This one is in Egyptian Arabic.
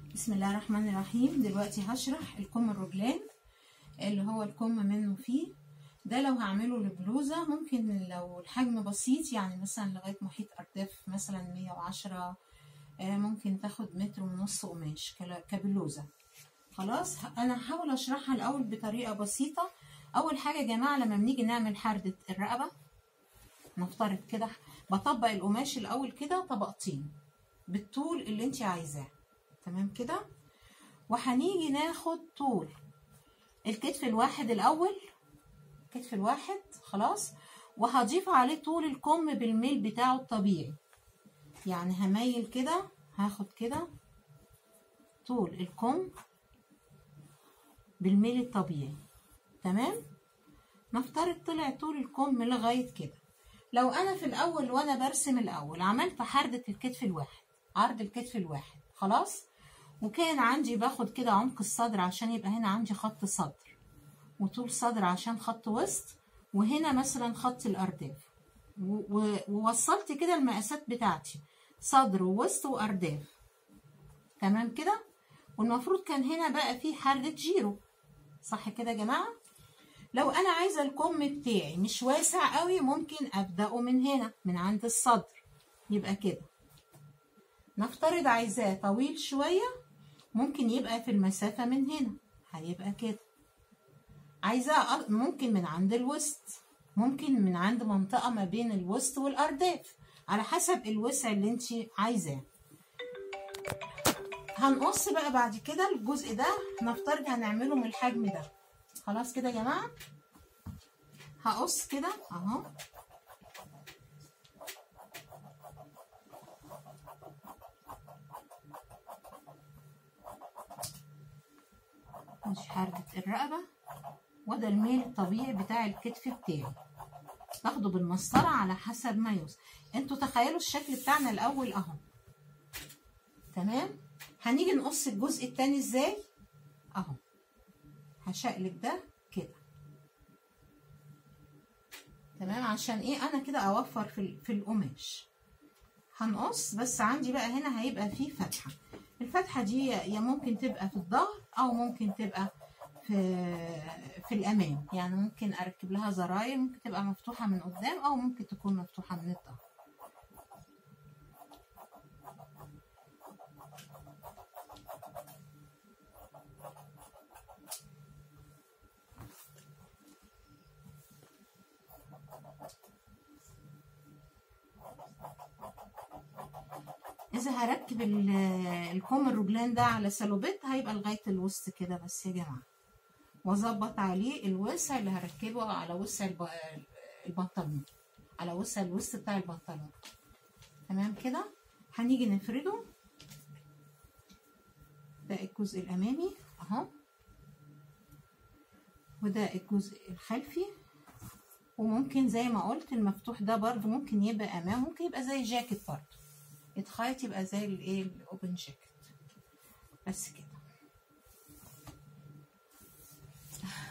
بسم الله الرحمن الرحيم دلوقتي هشرح الكم الرجلان اللي هو الكم منه فيه ده لو هعمله لبلوزة ممكن لو الحجم بسيط يعني مثلا لغاية محيط أرداف مثلا مية وعشرة ممكن تاخد متر ونص قماش كبلوزة خلاص أنا هحاول أشرحها الأول بطريقة بسيطة أول حاجة يا جماعة لما بنيجي نعمل حردة الرقبة نفترض كده بطبق القماش الأول كده طبقتين بالطول اللي انت عايزاه تمام كده وهنيجي ناخد طول الكتف الواحد الاول الكتف الواحد خلاص وهضيف عليه طول الكم بالميل بتاعه الطبيعي يعني هميل كده هاخد كده طول الكم بالميل الطبيعي تمام نفترض طلع طول الكم لغايه كده لو انا في الاول وانا برسم الاول عملت حردة الكتف الواحد عرض الكتف الواحد خلاص وكان عندي باخد كده عمق الصدر عشان يبقى هنا عندي خط صدر وطول صدر عشان خط وسط وهنا مثلا خط الارداف ووصلت كده المقاسات بتاعتي صدر ووسط وارداف تمام كده والمفروض كان هنا بقى في حردة جيرو صح كده يا جماعه لو انا عايزه الكم بتاعي مش واسع قوي ممكن ابداه من هنا من عند الصدر يبقى كده نفترض عايزاه طويل شويه ممكن يبقى في المسافه من هنا هيبقى كده عايزاه ممكن من عند الوسط ممكن من عند منطقه ما بين الوسط والارداف على حسب الوسع اللي انت عايزاه هنقص بقى بعد كده الجزء ده نفترض هنعمله من الحجم ده خلاص كده يا جماعه هقص كده اهو مش حردة الرقبة وده الميل الطبيعي بتاع الكتف بتاعي باخده بالمسطرة على حسب ما يوصل انتوا تخيلوا الشكل بتاعنا الاول اهو تمام هنيجي نقص الجزء التاني ازاي اهو هشقلب ده كده تمام عشان ايه انا كده اوفر في في القماش هنقص بس عندي بقى هنا هيبقى فيه فتحه الفتحه دي يا ممكن تبقى في الظهر او ممكن تبقى في في الامام يعني ممكن اركب لها زراير ممكن تبقى مفتوحه من قدام او ممكن تكون مفتوحه من الظهر اذا هركب الكم الرجلان ده على سلوبيت هيبقى لغايه الوسط كده بس يا جماعه واظبط عليه الوسع اللي هركبه على وسع البنطلون على وسع الوسط بتاع البنطلون تمام كده هنيجي نفرده ده الجزء الامامي اهو وده الجزء الخلفي وممكن زي ما قلت المفتوح ده برضو ممكن يبقى امام ممكن يبقى زي جاكيت برضو يتخيط يبقى زي الايه الاوبن جاكيت بس كده